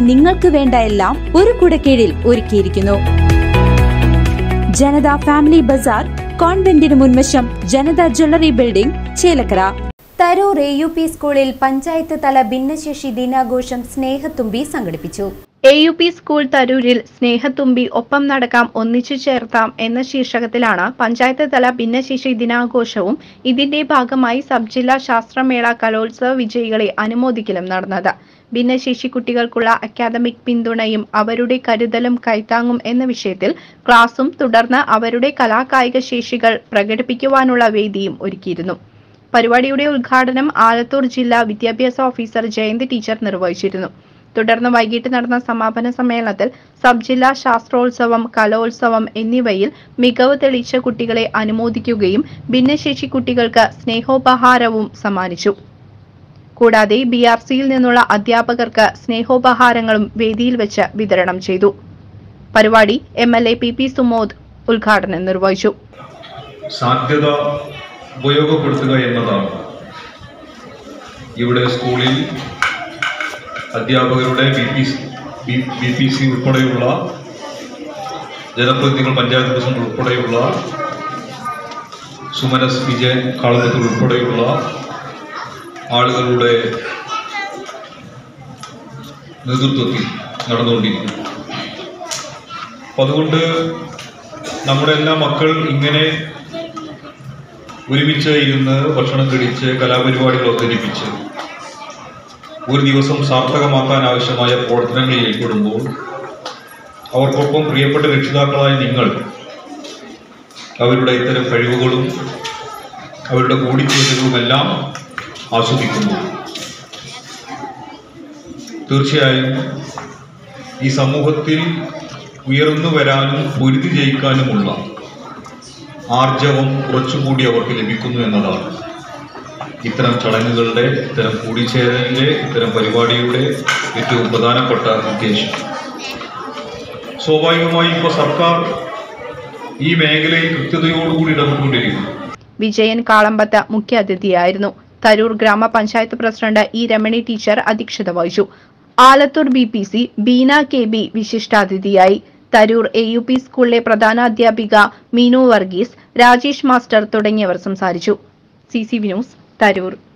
നിങ്ങൾക്ക് വേണ്ട എല്ലാം ഒരു കുടക്കീഴിൽ ഒരുക്കിയിരിക്കുന്നു ജനത ഫാമിലി ബസാർ കോൺവെന്റിന് മുൻവശം Janata jewellery building Chelakkara Tarur A U P സ്കൂളിൽ പഞ്ചായത്ത് തല ഭിന്നശേഷി ദിനാഘോഷം സ്നേഹത്തുമ്പി സംഘടിപ്പിച്ചു എ യു പി സ്കൂൾ തരൂരിൽ സ്നേഹത്തുമ്പി ഒപ്പം നടക്കാം ഒന്നിച്ചു ചേർത്താം എന്ന ശീർഷകത്തിലാണ് പഞ്ചായത്ത് തല ഭിന്നശേഷി ദിനാഘോഷവും ഇതിന്റെ ഭാഗമായി സബ് ജില്ലാ ശാസ്ത്രമേള കലോത്സവ വിജയികളെ അനുമോദിക്കലും നടന്നത് ഭിന്നശേഷി കുട്ടികൾക്കുള്ള അക്കാദമിക് പിന്തുണയും അവരുടെ കരുതലും കൈത്താങ്ങും എന്ന വിഷയത്തിൽ ക്ലാസും തുടർന്ന് അവരുടെ കലാകായിക ശേഷികൾ പ്രകടിപ്പിക്കുവാനുള്ള വേദിയും ഒരുക്കിയിരുന്നു പരിപാടിയുടെ ഉദ്ഘാടനം ആലത്തൂർ ജില്ലാ വിദ്യാഭ്യാസ ഓഫീസർ ജയന്തി ടീച്ചർ നിർവഹിച്ചിരുന്നു തുടർന്ന് വൈകിട്ട് നടന്ന സമാപന സമ്മേളനത്തിൽ സബ് ജില്ലാ ശാസ്ത്രോത്സവം കലോത്സവം എന്നിവയിൽ മികവ് തെളിയിച്ച കുട്ടികളെ അനുമോദിക്കുകയും ഭിന്നശേഷി കുട്ടികൾക്ക് സ്നേഹോപഹാരവും സമ്മാനിച്ചു കൂടാതെ ബി ആർ സിയിൽ നിന്നുള്ള അധ്യാപകർക്ക് സ്നേഹോപഹാരങ്ങളും വേദിയിൽ വെച്ച് വിതരണം ചെയ്തു പരിപാടി M L A P P Sumod ഉദ്ഘാടനം നിർവഹിച്ചു സാധ്യത ഉപയോഗപ്പെടുത്തുക എന്നതാണ് ഇവിടെ സ്കൂളിൽ അധ്യാപകരുടെ B P B P C ഉൾപ്പെടെയുള്ള ജനപ്രതിനിധികൾ പഞ്ചായത്ത് പ്രസിഡന്റ് ഉൾപ്പെടെയുള്ള സുമനസ് വിജയൻ കാളത്തിൽ ഉൾപ്പെടെയുള്ള ആളുകളുടെ നേതൃത്വത്തിൽ നടന്നുകൊണ്ടിരിക്കുന്നു അപ്പം അതുകൊണ്ട് നമ്മുടെ എല്ലാ മക്കൾ ഇങ്ങനെ ഒരുമിച്ച് ഇരുന്ന് ഭക്ഷണം കഴിച്ച് കലാപരിപാടികൾ അവതരിപ്പിച്ച് ഒരു ദിവസം സാർത്ഥകമാക്കാൻ ആവശ്യമായ പ്രവർത്തനങ്ങളിൽ ഏർപ്പെടുമ്പോൾ അവർക്കൊപ്പം പ്രിയപ്പെട്ട രക്ഷിതാക്കളായ നിങ്ങൾ അവരുടെ ഇത്തരം കഴിവുകളും അവരുടെ കൂടിച്ചേരലുമെല്ലാം ആസ്വദിക്കുന്നു തീർച്ചയായും ഈ സമൂഹത്തിൽ ഉയർന്നു വരാനും പൊരുതി ജയിക്കാനുമുള്ള ആർജവം കുറച്ചുകൂടി അവർക്ക് ലഭിക്കുന്നു എന്നതാണ് ഇത്തരം ചടങ്ങുകളുടെ ഇത്തരം കൂടിച്ചേരലിൻ്റെ ഇത്തരം പരിപാടിയുടെ ഏറ്റവും പ്രധാനപ്പെട്ട ഉദ്ദേശം സ്വാഭാവികമായും ഇപ്പോൾ സർക്കാർ ഈ മേഖലയിൽ കൃത്യതയോടുകൂടി ഇടപെട്ടുകൊണ്ടിരിക്കുന്നു വിജയൻ കാളമ്പത്ത് മുഖ്യാതിഥിയായിരുന്നു തരൂർ ഗ്രാമപഞ്ചായത്ത് പ്രസിഡന്റ് ഇ രമണി ടീച്ചർ അധ്യക്ഷത വഹിച്ചു Alathur B P C Beena K B വിശിഷ്ടാതിഥിയായി തരൂർ എ യു പി സ്കൂളിലെ പ്രധാനാധ്യാപിക മീനു വർഗീസ് രാജേഷ് മാസ്റ്റർ തുടങ്ങിയവർ സംസാരിച്ചു C C V news Tharoor